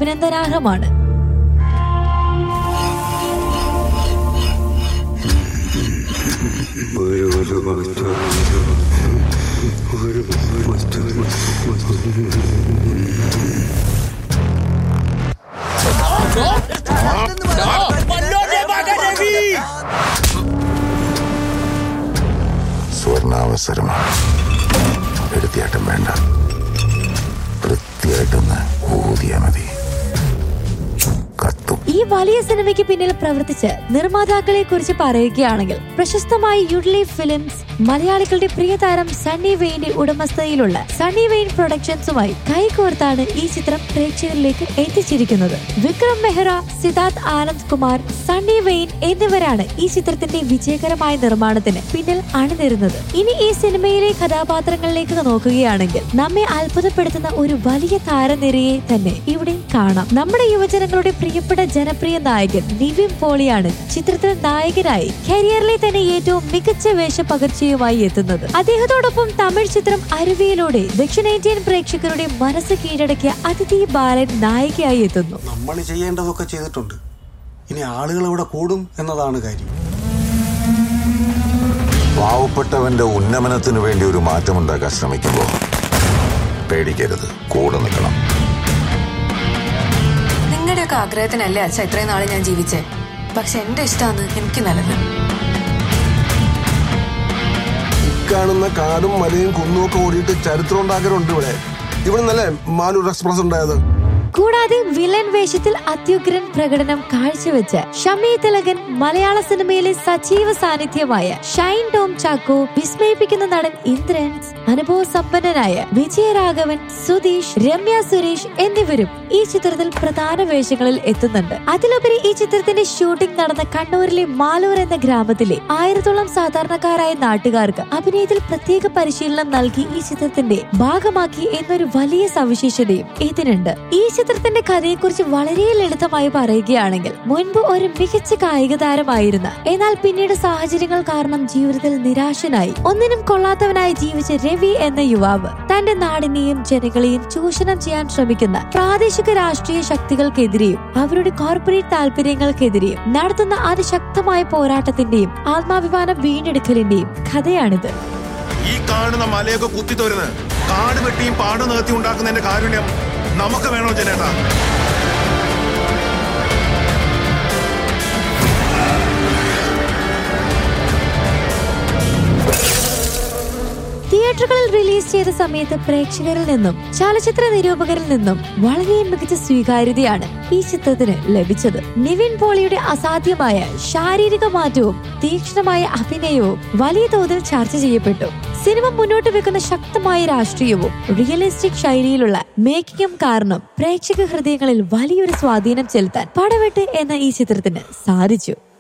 അഭിനന്ദനാർഹമാണ് ഒരു ഒരു വസ്തു ഒരു വസ്തു സ്വർണാവസരമാണ് എടുത്തിയാട്ടം വേണ്ട വൃത്തിയായിട്ടൊന്ന് ഊതിയാ മതി കത്തും ഈ വലിയ സിനിമയ്ക്ക് പിന്നിൽ പ്രവർത്തിച്ച് നിർമ്മാതാക്കളെ കുറിച്ച് പറയുകയാണെങ്കിൽ പ്രശസ്തമായ യുഡ്ലി ഫിലിംസ് മലയാളികളുടെ പ്രിയ താരം സണ്ണി വെയിന്റെ ഉടമസ്ഥതയിലുള്ള സണ്ണി വെയിൻ പ്രൊഡക്ഷൻസുമായി കൈകോർത്താണ് ഈ ചിത്രം പ്രേക്ഷകരിലേക്ക് എത്തിച്ചിരിക്കുന്നത് വിക്രം മെഹ്റ സിദ്ധാർത്ഥ് ആനന്ദ് കുമാർ സണ്ണി വെയിൻ എന്നിവരാണ് ഈ ചിത്രത്തിന്റെ വിജയകരമായ നിർമ്മാണത്തിന് പിന്നിൽ അണിനിരുന്നത് ഇനി ഈ സിനിമയിലെ കഥാപാത്രങ്ങളിലേക്ക് നോക്കുകയാണെങ്കിൽ നമ്മെ അത്ഭുതപ്പെടുത്തുന്ന ഒരു വലിയ താരനിരയെ തന്നെ ഇവിടെ കാണാം നമ്മുടെ യുവജനങ്ങളുടെ പ്രിയപ്പെട്ട ജനപ്രിയ നായകൻ നിവിൻ പോളിയാണ് ചിത്രത്തിൽ നായകനായി കരിയറിലെ തന്നെ ഏറ്റവും മികച്ച വേഷപകർച്ചയുമായി എത്തുന്നത് അദ്ദേഹത്തോടൊപ്പം തമിഴ് ചിത്രം അരുവിയിലൂടെ ദക്ഷിണേന്ത്യൻ പ്രേക്ഷകരുടെ മനസ്സ് കീഴടക്കിയ അതിഥി ബാലൻ നായികയായി എത്തുന്നു നമ്മൾ ചെയ്യേണ്ടതൊക്കെ ചെയ്തിട്ടുണ്ട് ഇനി ആളുകൾ ഇവിടെ കൂടും എന്നതാണ് കാര്യം പാവപ്പെട്ടവന്റെ ഉന്നമനത്തിനു വേണ്ടി ഒരു മാറ്റമുണ്ടാക്കാൻ ശ്രമിക്കുമ്പോൾ പേടിക്കരുത് കൂടെ നിൽക്കണം നിങ്ങളുടെയൊക്കെ ആഗ്രഹത്തിനല്ലേ അച്ഛ ഇത്രയും നാളെ ഞാൻ ജീവിച്ചേ പക്ഷെ എന്റെ ഇഷ്ടമാണ് എനിക്ക് നല്ലത് കാണുന്ന കാടും മലയും കുന്നും ഒക്കെ ഓടിയിട്ട് ചരിത്രം ഉണ്ടാക്കലുണ്ട് ഇവിടെ ഇവിടെ നിന്നല്ലേ മാലൂർ എക്സ്പ്രസ് ഉണ്ടായത് കൂടാതെ വില്ലൻ വേഷത്തിൽ അത്യുഗ്രൻ പ്രകടനം കാഴ്ചവെച്ച് ഷമി തിലകൻ മലയാള സിനിമയിലെ സജീവ സാന്നിധ്യമായ ഷൈൻ ടോം ചാക്കോ വിസ്മയിപ്പിക്കുന്ന നടൻ ഇന്ദ്രൻസ് അനുഭവ സമ്പന്നനായ വിജയരാഘവൻ സുധീഷ് രമ്യ സുരേഷ് എന്നിവരും ഈ ചിത്രത്തിൽ പ്രധാന വേഷങ്ങളിൽ എത്തുന്നുണ്ട് അതിലുപരി ഈ ചിത്രത്തിന്റെ ഷൂട്ടിംഗ് നടന്ന കണ്ണൂരിലെ മാലൂർ എന്ന ഗ്രാമത്തിലെ ആയിരത്തോളം സാധാരണക്കാരായ നാട്ടുകാർക്ക് അഭിനയത്തിൽ പ്രത്യേക പരിശീലനം നൽകി ഈ ചിത്രത്തിന്റെ ഭാഗമാക്കി എന്നൊരു വലിയ സവിശേഷതയും ഇതിനുണ്ട് ഈ ചിത്രത്തിന്റെ കഥയെക്കുറിച്ച് വളരെ ലളിതമായി പറയുകയാണെങ്കിൽ മുൻപ് ഒരു മികച്ച കായിക താരമായിരുന്ന എന്നാൽ പിന്നീട് സാഹചര്യങ്ങൾ കാരണം ജീവിതത്തിൽ നിരാശനായി ഒന്നിനും കൊള്ളാത്തവനായി ജീവിച്ച രവി എന്ന യുവാവ് തന്റെ നാടിനെയും ജനങ്ങളെയും ചൂഷണം ചെയ്യാൻ ശ്രമിക്കുന്ന പ്രാദേശിക രാഷ്ട്രീയ ശക്തികൾക്കെതിരെയും അവരുടെ കോർപ്പറേറ്റ് താല്പര്യങ്ങൾക്കെതിരെയും നടത്തുന്ന അതിശക്തമായ പോരാട്ടത്തിന്റെയും ആത്മാഭിമാനം വീണ്ടെടുക്കലിന്റെയും കഥയാണിത് ഈ കാണുന്ന മലയൊക്കെ കുത്തിത്തോരുന്ന് കാട് വെട്ടിയും പാട് നികത്തി ഉണ്ടാക്കുന്നതിന്റെ കാരുണ്യം നമുക്ക് വേണോ ജനേട്ടാ തിയേറ്ററുകളിൽ റിലീസ് ചെയ്ത സമയത്ത് പ്രേക്ഷകരിൽ നിന്നും ചലച്ചിത്ര നിരൂപകരിൽ നിന്നും വളരെ മികച്ച സ്വീകാര്യതയാണ് ഈ ചിത്രത്തിന് ലഭിച്ചത് നിവിൻ പോളിയുടെ അസാധ്യമായ ശാരീരിക മാറ്റവും തീക്ഷ്ണമായ അഭിനയവും വലിയ തോതിൽ ചർച്ച ചെയ്യപ്പെട്ടു സിനിമ മുന്നോട്ട് വെക്കുന്ന ശക്തമായ രാഷ്ട്രീയവും റിയലിസ്റ്റിക് ശൈലിയിലുള്ള മേക്കിങ്ങും കാരണം പ്രേക്ഷക ഹൃദയങ്ങളിൽ വലിയൊരു സ്വാധീനം ചെലുത്താൻ പടവെട്ട് എന്ന ഈ ചിത്രത്തിന് സാധിച്ചു